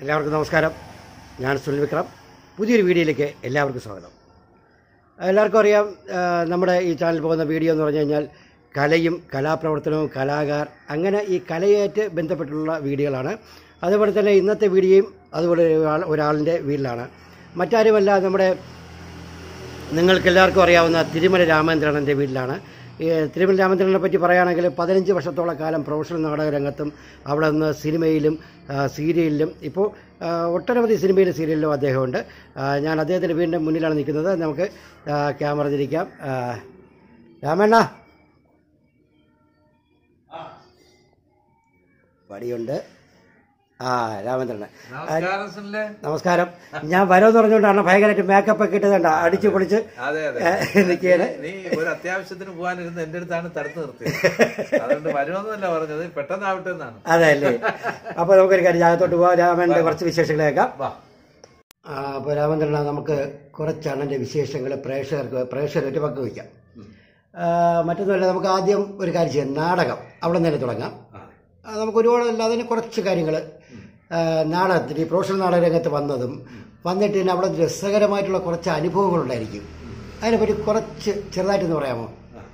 എല്ലാവർക്കും നമസ്കാരം ഞാൻ സുനിൽ വിക്രം പുതിയൊരു വീഡിയോയിലേക്ക് എല്ലാവർക്കും സ്വാഗതം എല്ലാവർക്കും അറിയാം ആ, നമ്മുടെ ഈ ചാനൽ പോകുന്ന വീഡിയോ എന്ന് പറഞ്ഞു കഴിഞ്ഞാൽ കലയും കലാപ്രവർത്തനവും കലാകാർ അങ്ങനെ ഈ കലയായിട്ട് ബന്ധപ്പെട്ടുള്ള വീഡിയോകളാണ് അതുപോലെ തന്നെ ഇന്നത്തെ വീഡിയോയും അതുപോലെ ഒരാൾ ഒരാളിൻ്റെ വീട്ടിലാണ് മറ്റാരുമല്ല നമ്മുടെ നിങ്ങൾക്ക് എല്ലാവർക്കും അറിയാവുന്ന തിരുമല രാമേന്ദ്രനൻ്റെ വീട്ടിലാണ് ഈ തിരുമല രാമേന്ദ്രനെ പറ്റി പറയുകയാണെങ്കിൽ പതിനഞ്ച് വർഷത്തോളം കാലം പ്രൊഫഷണൽ നാടക രംഗത്തും അവിടെ നിന്ന് സിനിമയിലും ആ, സീരിയലിലും ഇപ്പോൾ ആ, ഒട്ടനവധി സിനിമയിലും സീരിയലിലും അദ്ദേഹമുണ്ട് ആ, ഞാൻ അദ്ദേഹത്തിൻ്റെ വീടിൻ്റെ മുന്നിലാണ് നിൽക്കുന്നത് നമുക്ക് ആ, ക്യാമറ തിരിക്കാം ആ, രാമണ്ണ പടിയുണ്ട് ആ രാമേന്ദ്രന് നമസ്കാരം സുനിലെ നമസ്കാരം ഞാൻ വരുമെന്ന് പറഞ്ഞുകൊണ്ടാണ് ഭയങ്കരമായിട്ട് മേക്കപ്പ് ഒക്കെ ഇട്ടതുണ്ട് അടിച്ചു പൊളിച്ച് അതെ അതെ നിൽക്കുകയാണ് നീ ഒരു അത്യാവശ്യത്തിന് പോകാനിരുന്ന് എന്റെ അടുത്താണ് തടുത്ത് നിർത്തിയത് അതുകൊണ്ട് വരുമെന്നല്ല പറഞ്ഞത് പെട്ടെന്നാവട്ടെ എന്നാണ് അതെ അല്ലേ അപ്പൊ നമുക്കൊരു കാര്യം ജാഗത്തോട്ട് പോവാം രാമന്റെ കുറച്ച് വിശേഷങ്ങൾ കേൾക്കാം വാ ആ, അപ്പൊ രാമചന്ദ്രന നമുക്ക് കുറച്ചാണ് എൻ്റെ വിശേഷങ്ങൾ പ്രേക്ഷകർക്ക് പ്രേക്ഷകരായിട്ട് പങ്കുവയ്ക്കാം ആ, മറ്റൊന്നുമല്ല നമുക്ക് ആദ്യം ഒരു കാര്യം ചെയ്യാം നാടകം അവിടെ നിന്ന് തന്നെ തുടങ്ങാം ആ. ആ, നമുക്ക് ഒരുപാട് അല്ല അതിന് കുറച്ച് കാര്യങ്ങൾ നാടകത്തിൽ ഈ പ്രൊഫഷണൽ നാടക രംഗത്ത് വന്നതും വന്നിട്ട് പിന്നെ അവിടെ രസകരമായിട്ടുള്ള കുറച്ച് അനുഭവങ്ങളുണ്ടായിരിക്കും അതിനെപ്പറ്റി കുറച്ച് ചെറുതായിട്ടൊന്ന് പറയാമോ ആ.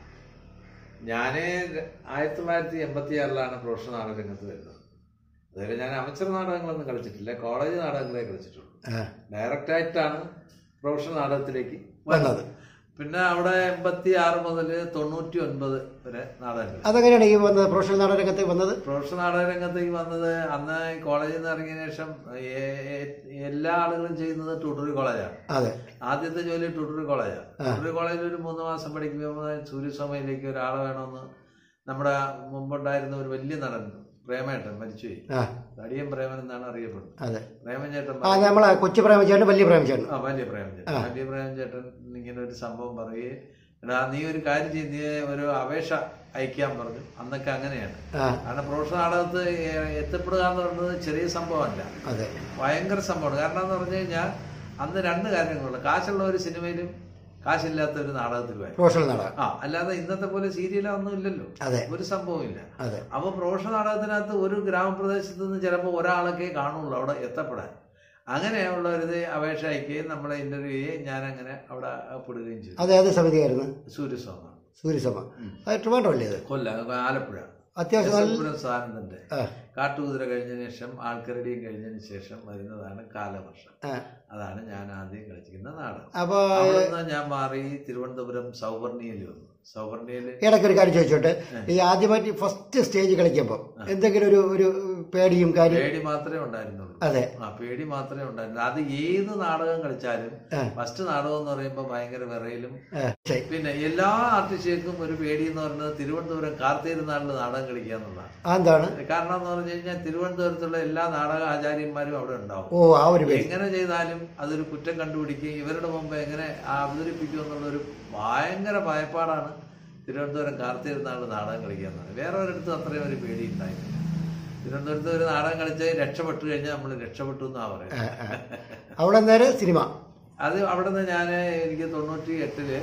ഞാന് ആയിരത്തി തൊള്ളായിരത്തി എൺപത്തി ആറിലാണ് പ്രൊഫഷണൽ നാടക രംഗത്ത് വരുന്നത് അതുവരെ ഞാൻ അമച്ചർ നാടകങ്ങളൊന്നും കളിച്ചിട്ടില്ല കോളേജ് നാടകങ്ങളെ കളിച്ചിട്ടുള്ളൂ ആ, ഡയറക്റ്റ് ആയിട്ടാണ് പ്രൊഫഷണൽ നാടകത്തിലേക്ക് വന്നത് പിന്നെ അവിടെ എൺപത്തി ആറ് മുതൽ തൊണ്ണൂറ്റി ഒൻപത് വരെ നാടകങ്ങൾ അതെങ്ങനെയാണ് ഈ വന്നത് പ്രൊഫഷണൽ നാടക രംഗത്ത് വന്നത് പ്രൊഫഷണൽ നാടക രംഗത്തേക്ക് വന്നത് അന്ന് കോളേജിൽ നിന്ന് ഇറങ്ങിയ ശേഷം ഏ- ഏ- എല്ലാ ആളുകളും ചെയ്യുന്നത് ട്യൂട്ടറി കോളേജാണ് അതെ ആദ്യത്തെ ജോലി ട്യൂട്ടറി കോളേജാണ് ട്യൂട്ടറി കോളേജിൽ ഒരു മൂന്ന് മാസം പഠിക്കുമ്പോൾ സൂര്യസ്വാമിയിലേക്ക് ഒരാളെ വേണമെന്ന് നമ്മുടെ മുമ്പുണ്ടായിരുന്ന ഒരു വലിയ നടൻ പ്രേമേട്ടൻ മരിച്ചുപോയി ആ തടിയൻ പ്രേമൻ എന്നാണ് അറിയപ്പെടുന്നത് അതെ പ്രേമൻ ചേട്ടൻ ആ നമ്മളെ കൊച്ചു പ്രേമചേട്ടൻ വലിയ പ്രേമചേട്ടൻ ആ വലിയ പ്രേമൻ ചേട്ടൻ വലിയ പ്രേമൻ ചേട്ടൻ ഇങ്ങനെ ഒരു സംഭവം പറയുകയും എടാ നീ ഒരു കാര്യം ചെയ്ത് നീ ഒരു അപേക്ഷ അയക്കാൻ പറഞ്ഞു അന്നൊക്കെ അങ്ങനെയാണ് ആ കാരണം പ്രൊഫഷണൽ നാടകത്ത് എ- എത്തപ്പെടുക എന്ന് പറയുന്നത് ചെറിയ സംഭവമല്ല അതെ ഭയങ്കര സംഭവമാണ് കാരണം എന്ന് പറഞ്ഞു കഴിഞ്ഞാൽ അന്ന് രണ്ട് കാര്യങ്ങളുണ്ട് കാശുള്ള ഒരു സിനിമയിലും കാശില്ലാത്ത ഒരു നാടകത്തിലും ആയി പ്രൊഫഷണൽ നാടകം ആ അല്ലാതെ ഇന്നത്തെ പോലെ സീരിയലോ ഒന്നും ഇല്ലല്ലോ അതെ ഒരു സംഭവമില്ല അതെ അപ്പൊ പ്രൊഫഷണൽ നാടകത്തിനകത്ത് ഒരു ഗ്രാമപ്രദേശത്ത് നിന്ന് ചിലപ്പോൾ ഒരാളൊക്കെ കാണുള്ളൂ അവിടെ എത്തപ്പെടാൻ അങ്ങനെയുള്ള ഒരു ഇത് അപേക്ഷ അയക്കുകയും നമ്മളെ ഇന്റർവ്യൂ ചെയ്യുകയും ഞാൻ അങ്ങനെ അവിടെ പെടുകയും ചെയ്തു അത് ഏത് സമിതിയായിരുന്നു സൂര്യസ്വാമാണ് സൂര്യസഭ അത് ട്രിവാൻഡ്രം അല്ലേ ഇത് കൊല്ലം ആലപ്പുഴ അത്യാവശ്യം നല്ല എസ്.എൽ. സാനന്ദന്റെ ആ, കാട്ടുകുതിര കഴിഞ്ഞതിന് ശേഷം ആൾക്കരടിയും കഴിഞ്ഞതിന് ശേഷം വരുന്നതാണ് കാലവർഷം ആ. അതാണ് ഞാൻ ആദ്യം കളിച്ചിരിക്കുന്ന നാടകം അപ്പൊ അവിടെ നിന്ന് ഞാൻ മാറി തിരുവനന്തപുരം സൗവർണിയിൽ വന്നു സൗവർണിയില് ഇടയ്ക്കൊരു കാര്യം ചോദിച്ചോട്ടെ ഈ ആദ്യമായിട്ട് ഫസ്റ്റ് സ്റ്റേജ് കളിക്കുമ്പോൾ എന്തെങ്കിലും ഒരു ഒരു പേടിയും കാര്യം പേടി മാത്രമേ ഉണ്ടായിരുന്നുള്ളൂ അതെ ആ പേടി മാത്രമേ ഉണ്ടായിരുന്നുള്ളൂ അത് ഏത് നാടകം കളിച്ചാലും ആ. ഫസ്റ്റ് നാടകം എന്ന് പറയുമ്പോൾ ഭയങ്കര വിറയിലും ആ, ശരി. പിന്നെ എല്ലാ ആർട്ടിസ്റ്റുകൾക്കും ഒരു പേടി എന്ന് പറയുന്നത് തിരുവനന്തപുരം കാർത്തിരുന്നാളിൽ നാടകം കളിക്കുക എന്നുള്ളതാണ് അതെന്താണ് കാരണം എന്ന് പറഞ്ഞു കഴിഞ്ഞാൽ തിരുവനന്തപുരത്തുള്ള എല്ലാ നാടക ആചാര്യന്മാരും അവിടെ ഉണ്ടാവും ഓ ആ ഒരു പേടി എങ്ങനെ ചെയ്താലും അതൊരു കുറ്റം കണ്ടുപിടിക്കുകയും ഇവരുടെ മുമ്പ് എങ്ങനെ അവതരിപ്പിക്കും എന്നുള്ളൊരു ഭയങ്കര ഭയപ്പാടാണ് തിരുവനന്തപുരം കാർത്തിരുന്നാൾ നാടകം കളിക്കുക എന്നത് വേറെ ഒരിടത്തും അത്രയും ഒരു പേടി ഉണ്ടായിരുന്നില്ല തിരുവനന്തപുരത്ത് ഒരു നാടകം കളിച്ച് രക്ഷപ്പെട്ടു കഴിഞ്ഞാൽ നമ്മൾ രക്ഷപ്പെട്ടു എന്നാ പറയുന്നത് ആ, ആ. അവിടെ നേരെ സിനിമ അത് അവിടെ നിന്ന് ഞാൻ എനിക്ക് തൊണ്ണൂറ്റി എട്ടില്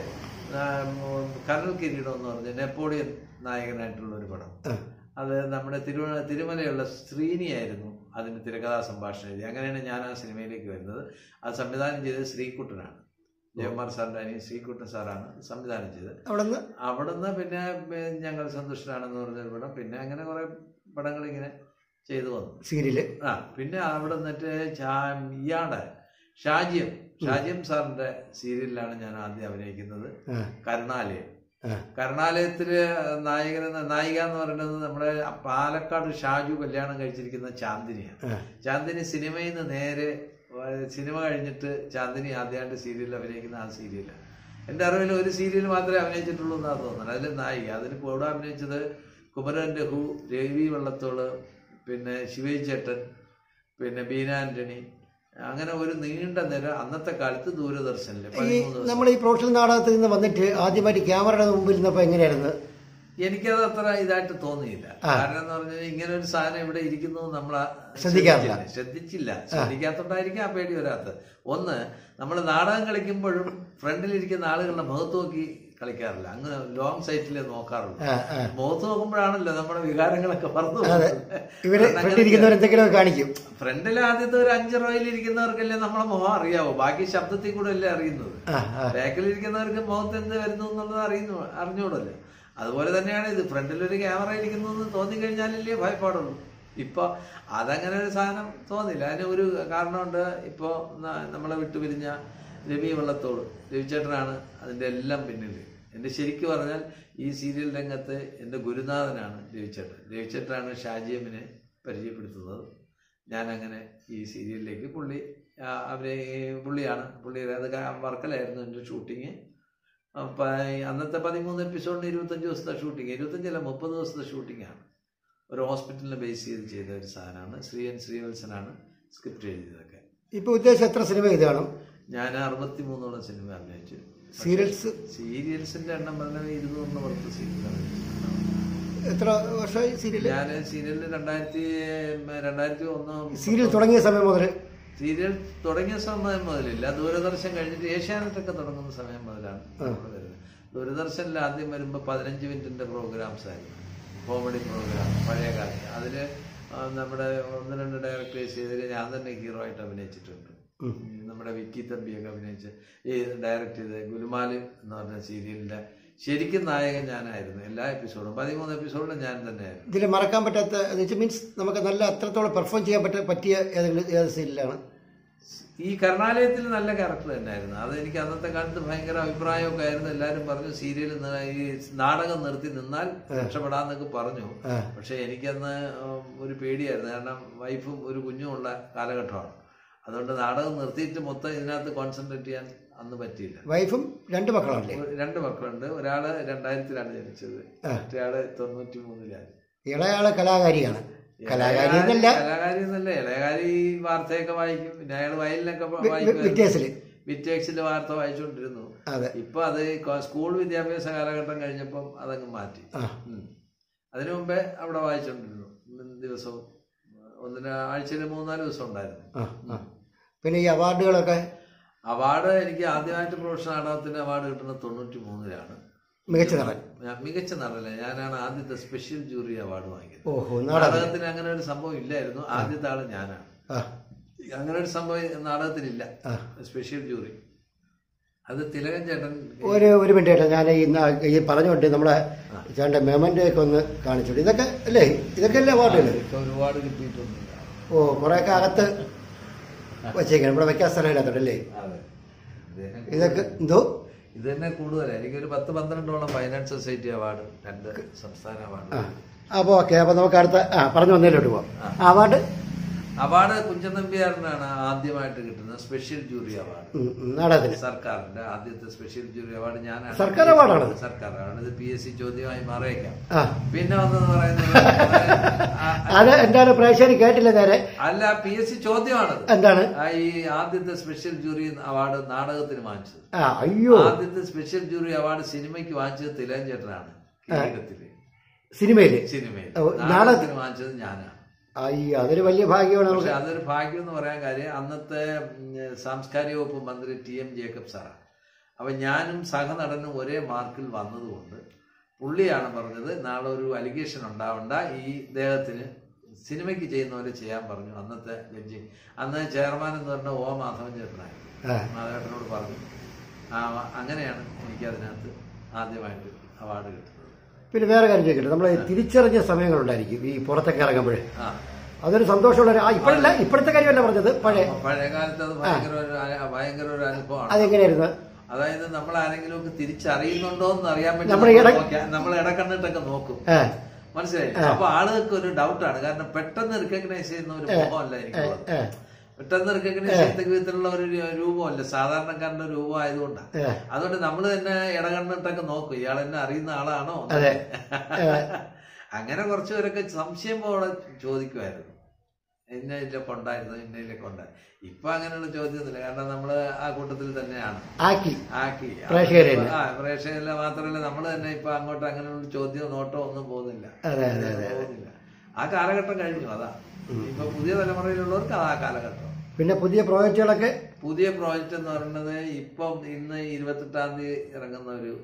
കരൽ കിരീടം എന്ന് പറഞ്ഞ നെപ്പോളിയൻ നായകനായിട്ടുള്ള ഒരു പടം ആ, അത് നമ്മുടെ തിരുവ തിരുമലയുള്ള ശ്രീനിയായിരുന്നു അതിന്റെ തിരക്കഥാ സംഭാഷണം എഴുതി അങ്ങനെയാണ് ഞാൻ ആ സിനിമയിലേക്ക് വരുന്നത് അത് സംവിധാനം ചെയ്തത് ശ്രീകുട്ടനാണ് ജയകുമാർ സാറിന്റെ അനിയൻ ശ്രീകുട്ടൻ സാറാണ് സംവിധാനം ചെയ്തത് അവിടെ നിന്ന് അവിടുന്ന് പിന്നെ ഏർ, ഞങ്ങൾ സന്തുഷ്ടരാണെന്ന് പറഞ്ഞൊരു പടം പിന്നെ അങ്ങനെ കുറെ പടങ്ങൾ ഇങ്ങനെ ചെയ്തു വന്നു സീരിയല് ആ പിന്നെ അവിടെ നിന്നിട്ട് ചാ- ഇയാളുടെ ഷാജിയം ഷാജിയം സാറിന്റെ സീരിയലിലാണ് ഞാൻ ആദ്യം അഭിനയിക്കുന്നത് ആ, കരുണാലയം ആ, കരുണാലയത്തില് നായകൻ നായിക എന്ന് പറയുന്നത് നമ്മുടെ പാലക്കാട് ഷാജു കല്യാണം കഴിച്ചിരിക്കുന്ന ചാന്ദിനിയാണ് ആ. ചാന്ദിനി സിനിമയിൽ നിന്ന് നേരെ ഏഹ്, സിനിമ കഴിഞ്ഞിട്ട് ചാന്ദിനി ആദ്യമായിട്ട് സീരിയലിൽ അഭിനയിക്കുന്ന ആ സീരിയലാണ് എൻ്റെ അറിവിൽ ഒരു സീരിയൽ മാത്രമേ അഭിനയിച്ചിട്ടുള്ളൂ എന്നാണ് തോന്നുന്നത് അതിൽ നായിക അതിന് കൂടെ അഭിനയിച്ചത് കുമരൻ രഘു രവി വെള്ളത്തോള് പിന്നെ ശിവേജ് ചേട്ടൻ പിന്നെ ബീന ആന്റണി അങ്ങനെ ഒരു നീണ്ട നിര അന്നത്തെ കാലത്ത് ദൂരദർശനില് ഈ പതിമൂന്ന് ദിവസം നമ്മൾ ഈ പ്രൊഫഷണൽ നാടകത്തിൽ നിന്ന് വന്നിട്ട് ആദ്യമായിട്ട് ക്യാമറയുടെ മുമ്പിൽ ഇരുന്നപ്പോൾ എങ്ങനെയായിരുന്നു എനിക്കത് അത്ര ഇതായിട്ട് തോന്നിയില്ല കാരണം എന്ന് പറഞ്ഞാൽ ഇങ്ങനെ ഒരു സാധനം ഇവിടെ ഇരിക്കുന്നു നമ്മൾ ശ്രദ്ധിക്കാറില്ല. ശ്രദ്ധിച്ചില്ല ശ്രദ്ധിക്കാത്തോണ്ടായിരിക്കും ആ പേടി വരാത്തത് ഒന്ന് നമ്മൾ നാടകം കളിക്കുമ്പോഴും ഫ്രണ്ടിലിരിക്കുന്ന ആളുകളുടെ മുഖത്ത് നോക്കി കളിക്കാറില്ല അങ്ങ് ലോങ് സൈറ്റിലേ നോക്കാറുള്ളൂ ആ ആ മുഖത്ത് നോക്കുമ്പോഴാണല്ലോ നമ്മുടെ വികാരങ്ങളൊക്കെ പറഞ്ഞു അതെ ഇവര് ഫ്രണ്ടിരിക്കുന്നവർ എന്തെങ്കിലുമൊക്കെ കാണിക്കും ഫ്രണ്ടിൽ ആദ്യത്തെ ഒരു അഞ്ച് റോയിൽ ഇരിക്കുന്നവർക്കല്ലേ നമ്മളെ മുഖം അറിയാവോ ബാക്കി ശബ്ദത്തിൽ കൂടെ അല്ലേ അറിയുന്നത് ആ ആ ബാക്കിലിരിക്കുന്നവർക്ക് മുഖത്ത് എന്ത് വരുന്നു എന്നുള്ളത് അറിയുന്നു അറിഞ്ഞൂടല്ലോ അതുപോലെ തന്നെയാണ് ഇത് ഫ്രണ്ടിലൊരു ക്യാമറ ഇരിക്കുന്നു എന്ന് തോന്നിക്കഴിഞ്ഞാലല്ലേ ഭയപ്പാടുള്ളൂ ഇപ്പൊ അതങ്ങനെ ഒരു സാധനം തോന്നില്ല അതിന് ഒരു കാരണമുണ്ട് ഇപ്പോ ന- നമ്മളെ വിട്ടുപിരിഞ്ഞ രവി വെള്ളത്തോട് രവിചേട്ടനാണ് അതിന്റെ എല്ലാം പിന്നിൽ എന്റെ ശരിക്കും പറഞ്ഞാൽ ഈ സീരിയൽ രംഗത്ത് എന്റെ ഗുരുനാഥനാണ് രവിചേട്ടൻ രവിചേട്ടനാണ് ഷാജിയമ്മിനെ പരിചയപ്പെടുത്തുന്നത് ഞാൻ അങ്ങനെ ഈ സീരിയലിലേക്ക് പുള്ളി ആ, അവരെ പുള്ളിയാണ് പുള്ളി അത് ക- വർക്കലായിരുന്നു എൻ്റെ ഷൂട്ടിങ് അപ്പം അന്നത്തെ പതിമൂന്ന് എപ്പിസോഡിന് ഇരുപത്തഞ്ച് ദിവസത്തെ ഷൂട്ടിങ് ഇരുപത്തഞ്ചല്ല മുപ്പത് ദിവസത്തെ ഷൂട്ടിങ്ങാണ് ഒരു ഹോസ്പിറ്റലിനെ ബേസ് ചെയ്ത് ചെയ്ത ഒരു സാധനമാണ് ശ്രീ എൻ ശ്രീവത്സനാണ് സ്ക്രിപ്റ്റ് എഴുതിയതൊക്കെ ഇപ്പൊ ഉദ്ദേശം എത്ര സിനിമ ഇത് കാണും ഞാൻ അറുപത്തി മൂന്നോളം സിനിമ അഭിനയിച്ചു സീരിയൽസ് സീരിയൽസിന്റെ എണ്ണം പറഞ്ഞാൽ ഇരുന്നൂറിന് പുറത്ത് സീരിയൽ എത്ര വർഷമായി സീരിയൽ ഞാൻ സീരിയലിൽ രണ്ടായിരത്തി രണ്ടായിരത്തി ഒന്ന് സീരിയൽ തുടങ്ങിയ സമയം മുതൽ സീരിയൽ തുടങ്ങിയ സമയം മുതലില്ല ദൂരദർശൻ കഴിഞ്ഞിട്ട് ഏഷ്യാനെറ്റൊക്കെ തുടങ്ങുന്ന സമയം മുതലാണ് നമ്മൾ വരുന്നത് ദൂരദർശനിൽ ആദ്യം വരുമ്പോൾ പതിനഞ്ച് മിനിറ്റിന്റെ പ്രോഗ്രാംസ് ആയിരുന്നു കോമഡി പ്രോഗ്രാം പഴയ കാലത്ത് അതിൽ നമ്മുടെ ഒന്ന് രണ്ട് ഡയറക്ടേഴ്സ് ചെയ്തതിൽ ഞാൻ തന്നെ ഹീറോ ആയിട്ട് അഭിനയിച്ചിട്ടുണ്ട് ഉം, നമ്മുടെ വിക്കി തമ്പിയൊക്കെ അഭിനയിച്ച് ഈ ഡയറക്റ്റ് ചെയ്ത് ഗുലുമാല് എന്ന് പറഞ്ഞ സീരിയലിന്റെ ശരിക്കും നായകൻ ഞാനായിരുന്നു എല്ലാ എപ്പിസോഡും പതിമൂന്ന് എപ്പിസോഡിലും ഞാൻ തന്നെയായിരുന്നു ഇതിൽ മറക്കാൻ പറ്റാത്ത മീൻസ് നമുക്ക് നല്ല അത്രത്തോളം പെർഫോം ചെയ്യാൻ പറ്റ പറ്റിയ ഏതെങ്കിലും ഏത് സീരിയലാണ് ഈ കരുണാലയത്തിൽ നല്ല ക്യാരക്ടർ തന്നെയായിരുന്നു അത് എനിക്ക് അന്നത്തെ കാലത്ത് ഭയങ്കര അഭിപ്രായമൊക്കെ ആയിരുന്നു എല്ലാവരും പറഞ്ഞു സീരിയൽ ഈ നാടകം നിർത്തി നിന്നാൽ രക്ഷപ്പെടാന്നൊക്കെ പറഞ്ഞു ആ. പക്ഷെ എനിക്കന്ന് ഉം, ഒരു പേടിയായിരുന്നു കാരണം വൈഫും ഒരു കുഞ്ഞും ഉള്ള കാലഘട്ടമാണ് അതുകൊണ്ട് നാടകം നിർത്തിയിട്ട് മൊത്തം ഇതിനകത്ത് കോൺസെൻട്രേറ്റ് ചെയ്യാൻ അന്ന് പറ്റിയില്ല വൈഫും രണ്ട് മക്കളാണല്ലേ ഒരു- രണ്ട് മക്കളുണ്ട് ഒരാള് രണ്ടായിരത്തിലാണ് ജനിച്ചത് ആ. മറ്റേയാള് തൊണ്ണൂറ്റി മൂന്നിലാണ് ഇളയാള് കലാകാരിയാണ് കലാകാരി എന്നല്ല കലാകാരി എന്നല്ല ഇളയകാരി വാർത്തയൊക്കെ വായിക്കും പിന്നെ അയാൾ വയലിനൊക്കെ വി- വായിക്കും വിറ്റേഴ്സില് വിറ്റേക്സിൽ വാർത്ത വായിച്ചുകൊണ്ടിരുന്നു അതെ ഇപ്പൊ അത് കൊ- സ്കൂൾ വിദ്യാഭ്യാസ കാലഘട്ടം കഴിഞ്ഞപ്പം അതങ്ങ് മാറ്റി ആ ഉം. അതിനു മുമ്പേ അവിടെ വായിച്ചുകൊണ്ടിരുന്നു ഉം, ദിവസവും ഒന്നിന് ആഴ്ചയിൽ മൂന്നാല് ദിവസം ഉണ്ടായിരുന്നു ആ ആ പിന്നെ ഈ അവാർഡുകളൊക്കെ അവാർഡ് എനിക്ക് ആദ്യമായിട്ട് പ്രൊഫഷണൽ നാടകത്തിന് അവാർഡ് കിട്ടുന്നത് തൊണ്ണൂറ്റി മൂന്നിലാണ് മികച്ച നടൻ ഞാൻ മികച്ച നടനല്ല ഞാനാണ് ആദ്യത്തെ സ്പെഷ്യൽ ജൂറി അവാർഡ് വാങ്ങിയത് ഓഹോ നാടകം നാടകത്തിന് അങ്ങനെ ഒരു സംഭവം ഇല്ലായിരുന്നു ആദ്യത്തെ ആള് ഞാനാണ് ആ അങ്ങനെ ഒരു സംഭവം നാടകത്തിനില്ല ആ. സ്പെഷ്യൽ ജൂറി അത് തിലകൻ ചേട്ടൻ ഒരു ഒരു മിനിറ്റ് കേട്ടോ ഞാൻ ഇന്ന് ഈ പറഞ്ഞുകൊണ്ട് നമ്മളെ ചേട്ടൻ്റെ മെമൻ്റെ ഒക്കെ ഒന്ന് കാണിച്ചോളൂ ഇതൊക്കെ അല്ലേ ഇതൊക്കെ അല്ലേ അവാർഡുകൾ ഇപ്പൊ ഒരുപാട് കിട്ടിയിട്ടുണ്ട് ഓ കുറേയൊക്കെ അകത്ത് വച്ചേക്കണം ഇവിടെ വെക്കാൻ സ്ഥലമില്ലാത്തല്ലേ അതെ ഇദ്ദേഹം ഇതൊക്കെ എന്തോ ഇത് തന്നെ കൂടുതലാണ് എനിക്കൊരു പത്ത് പന്ത്രണ്ടോളം ഫൈനാൻസ് സൊസൈറ്റി അവാർഡ് രണ്ട് സംസ്ഥാന ആ അവാർഡ് അപ്പോൾ ഓക്കെ അപ്പോൾ നമുക്ക് അടുത്ത ആ പറഞ്ഞു വന്നതിലോട്ട് പോവാം ആ അവാർഡ് അവാർഡ് കുഞ്ചൻ നമ്പ്യാറിനാണ് ആദ്യമായിട്ട് കിട്ടുന്നത് സ്പെഷ്യൽ ജൂറി അവാർഡ് ഉം, ഉം, നാടകത്തിന് സർക്കാരിന്റെ ആദ്യത്തെ സ്പെഷ്യൽ ജൂറി അവാർഡ് ഞാനാണ് സർക്കാർ അവാർഡാണത്? സർക്കാർ അവാർഡ് ഇത് പി എസ് സി ചോദ്യമായി മാറിയേക്കാം ആ പിന്നെ വന്നെന്ന് പറയുന്നത് ആ, അത് എന്തായാലും പ്രേക്ഷകർ കേട്ടില്ല നേരെ അല്ല പി എസ് സി ചോദ്യമാണത് എന്താണ് ആ, ഈ ആദ്യത്തെ സ്പെഷ്യൽ ജൂറി അവാർഡ് നാടകത്തിന് വാങ്ങിച്ചത് ആ അയ്യോ ആദ്യത്തെ സ്പെഷ്യൽ ജൂറി അവാർഡ് സിനിമയ്ക്ക് വാങ്ങിച്ചത് തിലകൻ ചേട്ടനാണ് കിരീടത്തില് സിനിമയില് സിനിമയിൽ ഓ, നാടകത്തിന് വാങ്ങിച്ചത് ഞാനാണ് അയ്യോ അതൊരു വലിയ ഭാഗ്യമാണ് പക്ഷെ നമുക്ക് അതൊരു ഭാഗ്യം എന്ന് പറയാൻ കാര്യം അന്നത്തെ ഉം, സാംസ്കാരിക വകുപ്പ് മന്ത്രി ടി എം ജേക്കബ് സാറാണ് അപ്പൊ ഞാനും സഹനടനും ഒരേ മാർക്കിൽ വന്നതുകൊണ്ട് പുള്ളിയാണ് പറഞ്ഞത് നാളെ ഒരു അലിഗേഷൻ ഉണ്ടാവണ്ട ഈ ഇദ്ദേഹത്തിന് സിനിമയ്ക്ക് ചെയ്യുന്ന പോലെ ചെയ്യാൻ പറഞ്ഞു അന്നത്തെ ജഡ്ജി അന്ന് ചെയർമാൻ എന്ന് പറഞ്ഞ ഓ മാധവൻ ചേട്ടനായി ആ. മാധവേട്ടനോട് പറഞ്ഞു ആ അങ്ങനെയാണ് എനിക്ക് അതിനകത്ത് ആദ്യമായിട്ട് അവാർഡ് കിട്ടുന്നത് പിന്നെ വേറെ കാര്യം ചോദിക്കട്ടെ നമ്മൾ തിരിച്ചറിഞ്ഞ സമയങ്ങളുണ്ടായിരിക്കും ഈ പുറത്തൊക്കെ ഇറങ്ങുമ്പോഴേ ആ അതൊരു സന്തോഷമുള്ള ഒരു- ആ ഇപ്പോഴല്ല ഇപ്പോഴത്തെ കാര്യമല്ല പറഞ്ഞത് പഴയ പഴയ കാലത്ത് അത് ഭയങ്കര ഒരു അ- ഭയങ്കര ഒരു അനുഭവമാണ് അതെങ്ങനെയായിരുന്നു അതായത് നമ്മൾ ആരെങ്കിലും ഒക്കെ തിരിച്ചറിയുന്നുണ്ടോ എന്ന് അറിയാൻ വേണ്ടി നമ്മുടെ നമ്മൾ ഇട- നോക്കിയാ- നമ്മൾ ഇടക്കണ്ണിട്ടൊക്കെ നോക്കും ഏ മനസ്സിലായി അപ്പൊ ആളുകൾക്ക് ഒരു ഡൗട്ടാണ് കാരണം പെട്ടെന്ന് റിക്കഗ്നൈസ് ചെയ്യുന്ന ഒരു മുഖമല്ല എനിക്കുള്ളത് ഏ പെട്ടെന്ന് റിക്കഗ്നൈസ് ചെയ്ത വിധത്തിലുള്ള ഒരു രു- രൂപമല്ല സാധാരണക്കാരന്റെ രൂപം ആയതുകൊണ്ടാണ് ഏ. അതുകൊണ്ട് നമ്മൾ തന്നെ ഇടകണ്ണിട്ടൊക്കെ നോക്കും ഇയാൾ എന്നെ അറിയുന്ന ആളാണോ അതെ അങ്ങനെ കുറച്ച് പേരൊക്കെ സംശയം പോലെ ചോദിക്കുമായിരുന്നു എന്നെ ഇതിലൊക്കെ ഉണ്ടായിരുന്നു എന്നെ ഇതിലൊക്കെ ഉണ്ടായിരുന്നു ഇപ്പൊ അങ്ങനെയുള്ള ചോദ്യമൊന്നുമില്ല കാരണം നമ്മള് ആ കൂട്ടത്തിൽ തന്നെയാണ് ആക്കി ആക്കി പ്രേക്ഷകരെ തന്നെ. ആ പ്രേക്ഷകരില്ല മാത്രമല്ല നമ്മൾ തന്നെ ഇപ്പൊ അങ്ങോട്ട് അങ്ങനെയുള്ള ചോദ്യം നോട്ടോ ഒന്നും പോകുന്നില്ല അതെ അതെ അതെ പോകുന്നില്ല ആ കാലഘട്ടം കഴിഞ്ഞു അതാ ഇപ്പൊ പുതിയ തലമുറയിലുള്ളവർക്ക് അത് ആ കാലഘട്ടം പിന്നെ പുതിയ പ്രോജക്റ്റുകളൊക്കെ പുതിയ പ്രോജക്റ്റ് എന്ന് പറയുന്നത് ഇപ്പം ഇന്ന് ഇരുപത്തെട്ടാം തീയതി ഇറങ്ങുന്ന ഒരു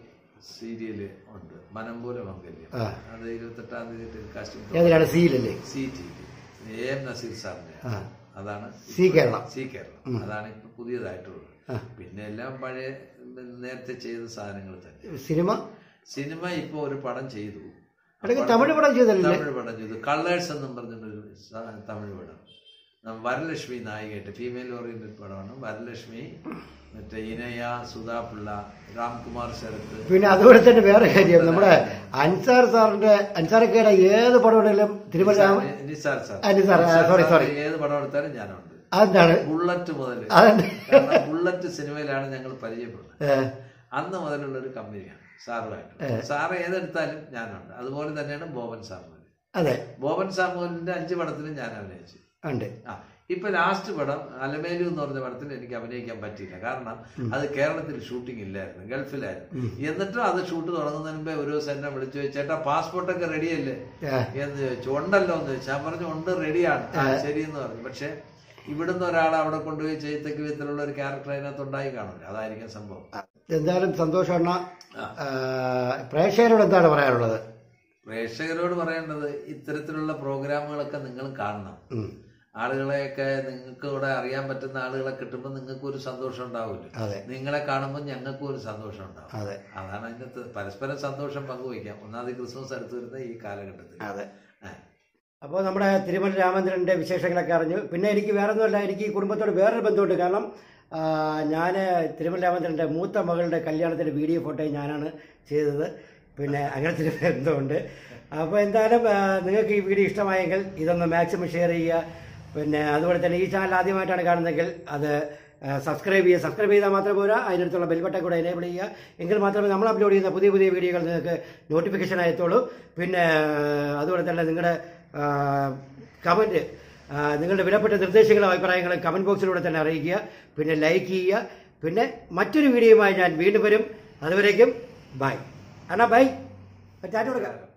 സീരിയല് ഉണ്ട് മനം പോലെ മംഗല്യം ആ. അത് ഇരുപത്തെട്ടാം തീയതി ടെലികാസ്റ്റിംഗ് ഏതിലാണ് സീലല്ലേ C T V A M Nazeer സാറിന്റെ ആ അതാണ് സി കേരളം സി കേരളം അതാണ് ഇപ്പൊ പുതിയതായിട്ടുള്ളത് ആ. പിന്നെ എല്ലാം പഴയ നേരത്തെ ചെയ്ത സാധനങ്ങൾ തന്നെ സിനിമ സിനിമ ഇപ്പൊ ഒരു പടം ചെയ്തു ഇടയ്ക്ക് തമിഴ് പടം ചെയ്തല്ലേ തമിഴ് പടം ചെയ്തു കളേഴ്സ് എന്നും പറഞ്ഞിട്ടൊരു സ- തമിഴ് പടം നം- വരലക്ഷ്മി നായികയായിട്ട് ഫീമെയിൽ ഓറിയന്റഡ് പടമാണ് വരലക്ഷ്മി മറ്റേ ഇനയ സുധാപിള്ള രാംകുമാർ ശരത്ത് പിന്നെ അതുപോലെ തന്നെ വേറെ കാര്യം നമ്മുടെ അൻസാർ സാറിന്റെ അൻസാറൊക്കെയുടെ ഏത് പടം ഉണ്ടെങ്കിലും തിരുമല രാമ- നിസാർ സാർ ആ, നിസാർ, ആ, നിസാർ sorry, സാർ sorry. ഏത് പടം എടുത്താലും ഞാനുണ്ട് അതെന്താണ് ബുള്ളറ്റ് മുതൽ അതെന്ത്? കാരണം ബുള്ളറ്റ് സിനിമയിലാണ് ഞങ്ങൾ പരിചയപ്പെടുന്നത് ഏ, അന്ന് മുതലുള്ള ഒരു കമ്പനിയാണ് സാറുമായിട്ട് സാറ് ഏതെടുത്താലും ഞാനുണ്ട് അതുപോലെ തന്നെയാണ് ബോബൻ സാമുവൽ അതെ ബോബൻ സാമുവലിന്റെ അഞ്ച് പടത്തിലും ഞാൻ അഭിനയിച്ചു ഉണ്ട് ആ ഇപ്പൊ ലാസ്റ്റ് പടം അലമേലു എന്ന് പറഞ്ഞ പടത്തിൽ എനിക്ക് അഭിനയിക്കാൻ പറ്റിയില്ല കാരണം അത് കേരളത്തിൽ ഷൂട്ടിംഗ് ഇല്ലായിരുന്നു ഗൾഫിലായിരുന്നു എന്നിട്ടും അത് ഷൂട്ട് തുടങ്ങുന്നതിന് മുമ്പേ ഒരു ദിവസം എന്നെ വിളിച്ചു ചോദിച്ചു, ചേട്ടാ പാസ്പോർട്ടൊക്കെ റെഡിയല്ലേ ഏ, എന്ന് ചോദിച്ചു ഉണ്ടല്ലോ എന്ന് ചോദിച്ചു ഞാൻ പറഞ്ഞു ഉണ്ട് റെഡിയാണ് ആ ശരി എന്ന് പറഞ്ഞു പക്ഷെ ഇവിടുന്ന് ഒരാൾ അവിടെ കൊണ്ടുപോയി ചെയ്തക്ക് വിധത്തിലുള്ള ഒരു ക്യാരക്ടർ അതിനകത്ത് ഉണ്ടായി കാണില്ല അതായിരിക്കും സംഭവം എന്തായാലും സന്തോഷമാണ് ആ. പ്രേക്ഷകരോട് എന്താണ് പറയാനുള്ളത് പ്രേക്ഷകരോട് പറയേണ്ടത് ഇത്തരത്തിലുള്ള പ്രോഗ്രാമുകളൊക്കെ നിങ്ങൾ കാണണം ഉം, ആളുകളെയൊക്കെ നിങ്ങൾക്ക് ഇവിടെ അറിയാൻ പറ്റുന്ന ആളുകളെ കിട്ടുമ്പോൾ നിങ്ങൾക്ക് ഒരു സന്തോഷം ഉണ്ടാവില്ല അതെ നിങ്ങളെ കാണുമ്പോൾ ഞങ്ങൾക്കും ഒരു സന്തോഷം ഉണ്ടാവും അതെ അതാണ് അതിനകത്ത് പരസ്പരം സന്തോഷം പങ്കുവയ്ക്കാം ഒന്നാമത് ക്രിസ്മസ് അടുത്ത് വരുന്ന ഈ കാലഘട്ടത്തിൽ അതെ ആ. അപ്പോൾ നമ്മുടെ തിരുമല രാമചന്ദ്രൻ്റെ വിശേഷങ്ങളൊക്കെ അറിഞ്ഞു പിന്നെ എനിക്ക് വേറെ ഒന്നുമല്ല എനിക്ക് ഈ കുടുംബത്തോട് വേറൊരു ബന്ധമുണ്ട് കാരണം ഞാൻ തിരുമല രാമചന്ദ്രൻ്റെ മൂത്ത മകളുടെ കല്യാണത്തിൻ്റെ വീഡിയോ ഫോട്ടോ ഞാനാണ് ചെയ്തത് പിന്നെ അങ്ങനത്തെ ഒരു ബന്ധമുണ്ട് അപ്പോൾ എന്തായാലും ആ, നിങ്ങൾക്ക് ഈ വീഡിയോ ഇഷ്ടമായെങ്കിൽ ഇതൊന്ന് മാക്സിമം ഷെയർ ചെയ്യുക പിന്നെ അതുപോലെ തന്നെ ഈ ചാനൽ ആദ്യമായിട്ടാണ് കാണുന്നതെങ്കിൽ അത് സബ്സ്ക്രൈബ് ചെയ്യുക സബ്സ്ക്രൈബ് ചെയ്താൽ മാത്രം പോരാ അതിനടുത്തുള്ള ബെൽബട്ടൺ കൂടെ എനേബിൾ ചെയ്യുക എങ്കിൽ മാത്രമേ നമ്മൾ അപ്ലോഡ് ചെയ്യുന്ന പുതിയ പുതിയ വീഡിയോകൾ നിങ്ങൾക്ക് നോട്ടിഫിക്കേഷൻ ആയത്തുള്ളൂ പിന്നെ ആ, അതുപോലെ തന്നെ നിങ്ങളുടെ കമൻറ്റ് നിങ്ങളുടെ വിലപ്പെട്ട നിർദ്ദേശങ്ങളും അഭിപ്രായങ്ങളും കമൻറ്റ് ബോക്സിലൂടെ തന്നെ അറിയിക്കുക പിന്നെ ലൈക്ക് ചെയ്യുക പിന്നെ മറ്റൊരു വീഡിയോയുമായി ഞാൻ വീണ്ടും വരും അതുവരേക്കും ബൈ അണ്ണാ ബൈ ടാറ്റ കൊടുക്കാം